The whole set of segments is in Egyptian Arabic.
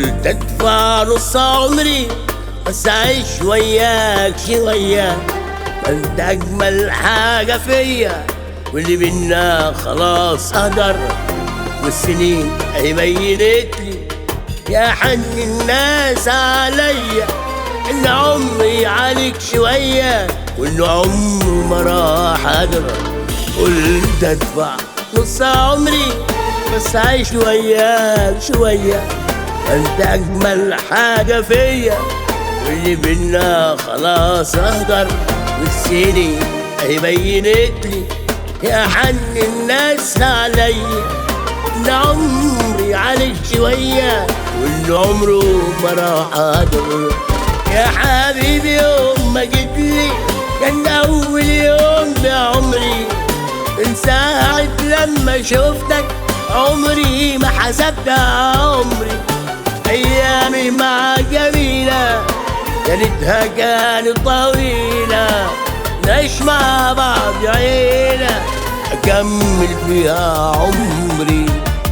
قلت ادفع نص عمري بس اعيش وياك شوية انت اجمل حاجة فيا واللي بينا خلاص قدر والسنين اهي بينت لي يا حن الناس عليا ان عمري عليك شوية وان عمره ما راح ادرى قلت ادفع نص عمري بس عايش وياك شوية انت اجمل حاجة فيا واللي بينا خلاص اهدر والسنين اهي بينت لي يا حن الناس عليا ان عمري عليك شوية وان عمره ما راح ادر يا حبيبي يوم ما جيت لي كان اول يوم بعمري من ساعة لما شفتك عمري ما حسبت عمري ايامي مع جميلة يا ريتها كانت طويلة نعيش مع بعض عيلة أكمل فيها عمري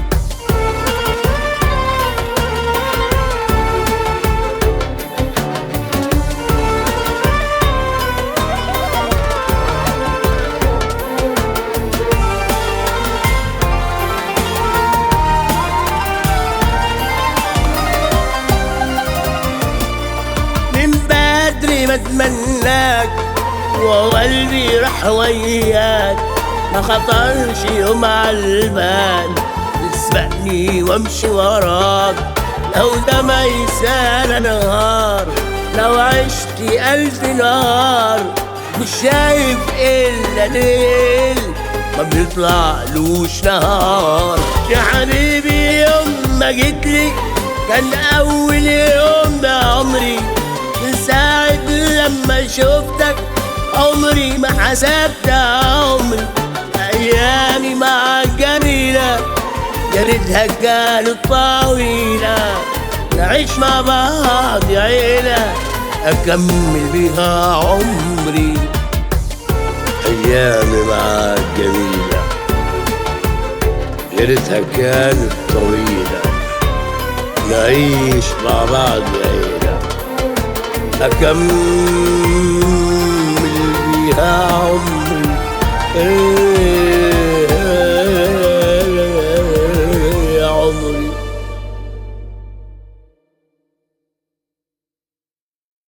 من بدري ما اتمناك وقلبي راح وياك ما خطرش يوم على البال تسبقني وامشي وراك لو ده ما يسال نهار لو عشت ألف نهار مش شايف إلا ليل ما بيطلعلوش نهار يا حبيبي يوم ما جيتلي كان أول يوم بعمري من ساعة لما شفتك عمري ما حسبت عمري أيامي معك جميلة يا ريتها كانت طويلة نعيش مع بعض يا عيلة أكمل بيها عمري أيامي معك جميلة يا ريتها كانت طويلة نعيش مع بعض يا عيلة أكمل بيها عمري